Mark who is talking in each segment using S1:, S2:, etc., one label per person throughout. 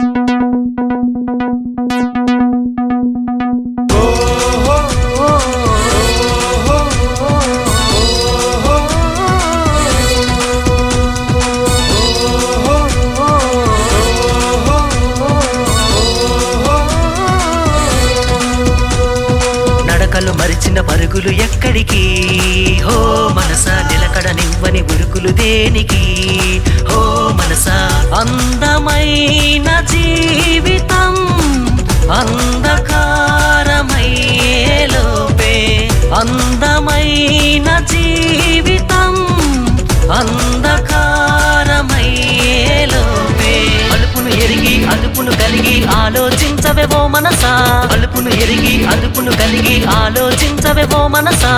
S1: నడకలు మరిచిన పరుగులు ఎక్కడికి హో మనసా నిలకడ నివ్వని ఉరుకులు దేనికి హో మనసా అందమైన జీవితం అంధకారమయ్యేలోపే అందమైన జీవితం అంధకారమయ్యేలోపే అలుపును ఎరిగి అదుపును కలిగి ఆలోచించవేవో మనసా అలుపును ఎరిగి అదుపును కలిగి ఆలోచించవేవో మనసా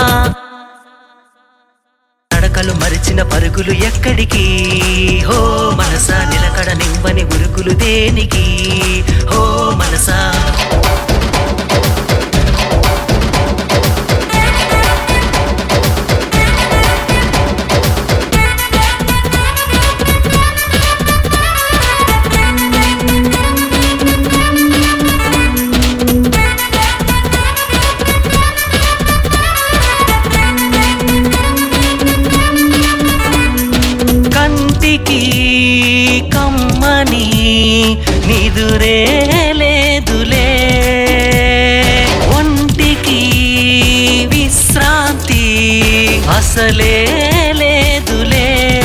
S1: నడకలు మరిచిన పరుగులు ఎక్కడికి హో మనసా నిలకడ నివ్వని ఉరుకులు దేనికి హో మనసా కంటికి కమ్మని నిదురే లేదులే ఒంటికి విశ్రాంతి అసలే లేదులే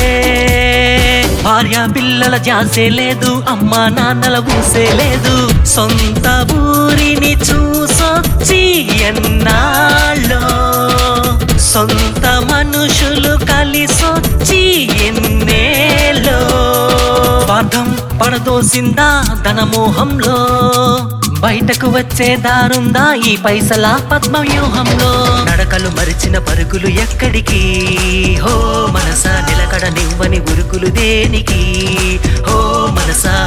S1: భార్య పిల్లల జాసే లేదు అమ్మా నాన్నల ఊసే లేదు సొంత ఊరిని చూసొచ్చి ఎన్నాళ్ళో సొంత మనుషులు కలిసొచ్చి ఎన్నేలో స్వార్థం పడదోసిందా ధన మోహంలో బయటకు వచ్చే దారుందా ఈ పైసల పద్మవ్యూహంలో నడకలు మరిచిన పరుగులు ఎక్కడికి హో మనసా నిలకడ నివ్వని ఉరుకులు దేనికి హో మనసా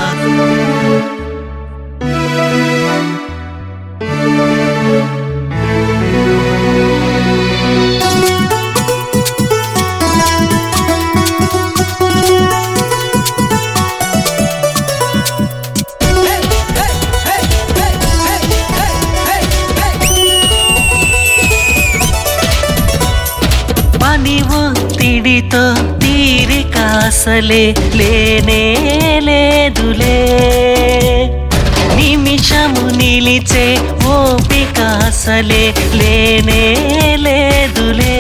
S1: పని ఒత్తిడితో తీరిక అసలే లేనే లేదులే నిమిషము నిలిచే ఓపిక అసలే లేనే లేదులే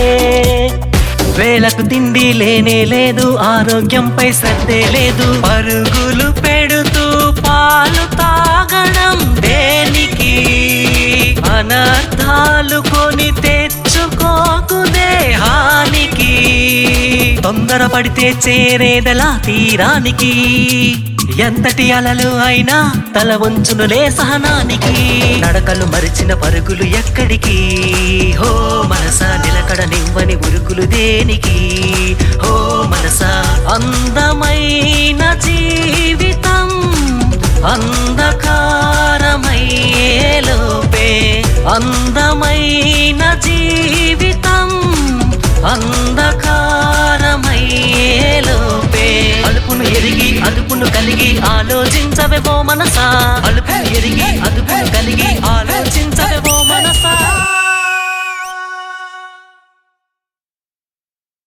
S1: వేలకు తిండి లేనే లేదు ఆరోగ్యంపై శ్రద్ధే లేదు పరుగులు పెడుతూ పాలు తాగడం దేనికి అనర్థాలు కొని తెచ్చుకోకు దేహానికి తొందరపడితే చేరేదలా తీరానికి ఎంతటి అలలు అయినా తల వంచునులే సహనానికి నడకలు మరిచిన పరుగులు ఎక్కడికి హో మనసా నిలకడ నివ్వని ఉరుకులు దేనికి హో మనసా అందమైన జీవితం అంధకారమయ్యేలోపే అందమైన జీవితం అంధకారమయ్యేలోపే అలుపును ఎరిగి అదుపును కలిగి ఆలోచించవేవో మనసా అలుపును ఎరిగి అదుపును కలిగి ఆలోచించవేవో మనసా